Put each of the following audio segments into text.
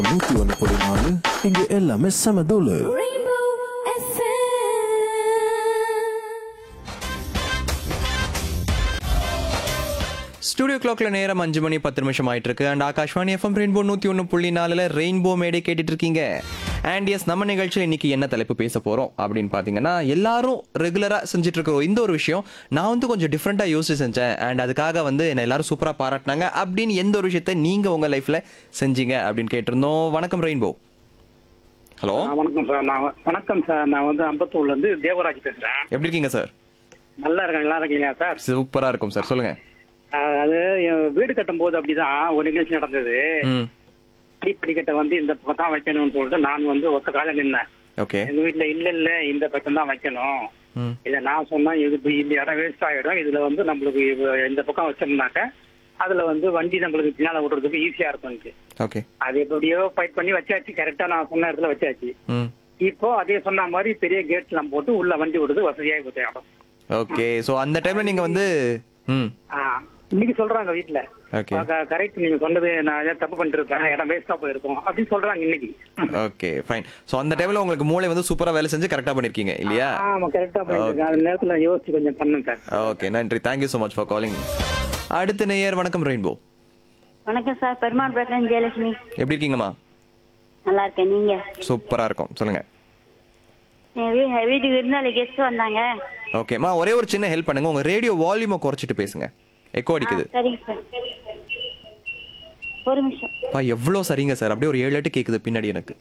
நூத்தி ஒன்று புள்ளி நாலு இங்க எல்லாமே செம தூளு Rainbow FM. ஸ்டுடியோ கிளாக்ல நேரம் அஞ்சு மணி பத்து நிமிஷம் ஆயிட்டு இருக்கு அண்ட் ஆகாஷ்வாணி எஃப்எம் ரெயின்போ நூத்தி ஒன்று புள்ளி நாலுல ரெயின்போ மேடை கேட்டுட்டு இருக்கீங்க அண்ட் எஸ் நம்ம நிகழ்ச்சியில் இன்னைக்கு என்ன தலைப்பு பேச போறோம் அப்படின்னு பாத்தீங்கன்னா எல்லாரும் ரெகுலரா செஞ்சுட்டு இருக்க இந்த ஒரு விஷயம் நான் வந்து கொஞ்சம் டிஃப்ரெண்டா யோசிச்சு செஞ்சேன் அண்ட் அதுக்காக வந்து என்ன எல்லாரும் சூப்பரா பாராட்டினாங்க அப்படின்னு எந்த ஒரு விஷயத்த நீங்க உங்க லைஃப்ல செஞ்சீங்க அப்படின்னு கேட்டிருந்தோம் வணக்கம் ரெயின்போ ஹலோ ஆ, வணக்கம் சார் நான் வ- வணக்கம் சார் நான் வந்து அம்பத்தூர்ல இருந்து தேவராஜ் பேசுறேன் எப்படி இருக்கீங்க சார் நல்லா இருக்கேன் நல்லா இருக்கீங்களா சார் சூப்பரா இருக்கும் சார் சொல்லுங்க ஆ, அது என் வீடு கட்டும் போது அப்படிதான் ஒரு நிகழ்ச்சி நடந்தது ம் படிக்கட்டை வந்து இந்த பக்கம் தான் வைக்கணும்னு சொல்லிட்டு நான் வந்து ஒத்த காலம் நின்னேன் ஓகே எங்க வீட்டுல இல்ல இல்ல இந்த பக்கம் தான் வைக்கணும் ம் இதை நான் சொன்னா இது இப்ப இந்த இடம் வேஸ்ட் ஆயிடும் இதுல வந்து நம்மளுக்கு இது- இந்த பக்கம் வச்சோம்னாக்க அதுல வந்து வண்டி நம்மளுக்கு பின்னால விடுறதுக்கு ஈஸியா இருக்கும் ஓகே அது எப்படியோ ஃபைட் பண்ணி வச்சாச்சு கரெக்டா நான் சொன்ன இடத்துல வச்சாச்சு ம் இப்போ அதே சொன்ன மாதிரி பெரிய கேட் எல்லாம் போட்டு உள்ள வண்டி விடுறது வசதியாகி போச்சு இடம் ஓகே ஸோ அந்த டைம்ல நீங்க வந்து ம் ஆ, இன்னைக்கு சொல்றாங்க வீட்டுல ஓகே கரெக்ட் நீங்க சொன்னது நான் ஏதோ தப்பு பண்ணிட்டு இருக்கேன் இடம் வேஸ்டா போயிருக்கும் அப்படின்னு சொல்றாங்க இன்னைக்கு ஓகே ஃபைன் ஸோ அந்த டைம்ல உங்களுக்கு மூளை வந்து சூப்பரா வேலை செஞ்சு கரெக்டா பண்ணிருக்கீங்க இல்லையா ஆமா கரெக்டா பண்ணிட்டு இருக்கேன் அந்த நேரத்துல யோசிச்சு கொஞ்சம் பண்ணுங்க சார் ஓகே நன்றி thank you so much for calling அடுத்த நேயர் வணக்கம் ரெயின்போ வணக்கம் சார் பெருமாள் பேசுறேன் ஜெயலட்சுமி எப்படி இருக்கீங்கம்மா நல்லா இருக்கேன் நீங்க சூப்பரா இருக்கும் சொல்லுங்க என் வீ- வீட்டுக்கு விருந்தாளி கெஸ்ட் வந்தாங்க ஓகேம்மா ஒரே ஒரு சின்ன ஹெல்ப் பண்ணுங்க உங்க ரேடியோ வால்யூமை குறைச்சிட்டு பேசுங்க எக்கோ அடிக்குது சரிங்க சார் ஒரு நிமிஷம் பா எவ்வளோ சரிங்க சார் அப்படியே ஒரு ஏழு எட்டு கேக்குது பின்னாடி எனக்கு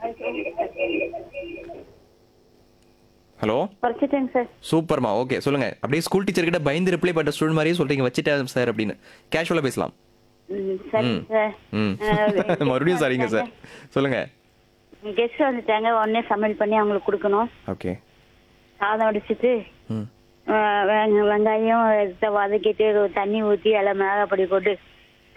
ஹலோ குறைச்சிட்டேங்க சார் சூப்பர்மா ஓகே சொல்லுங்க அப்படியே ஸ்கூல் டீச்சர் கிட்ட பயந்து ரிப்ளை பண்ற ஸ்டூடெண்ட் மாதிரியே சொல்றீங்க வச்சுட்டேன் சார் அப்படின்னு கேஷுவலா பேசலாம் ம், சரிங்க சார் ம் மறுபடியும் சரிங்க சார் சொல்லுங்க கெஸ்ட் வந்துட்டாங்க உடனே சமையல் பண்ணி அவங்களுக்கு கொடுக்கணும் ஓகே சாதம் வடிச்சிட்டு ம் அஹ், வெங்க- வெங்காயம் எடுத்து வதக்கிட்டு தண்ணி ஊற்றி எல்லாம் மிளகாப்பொடி போட்டு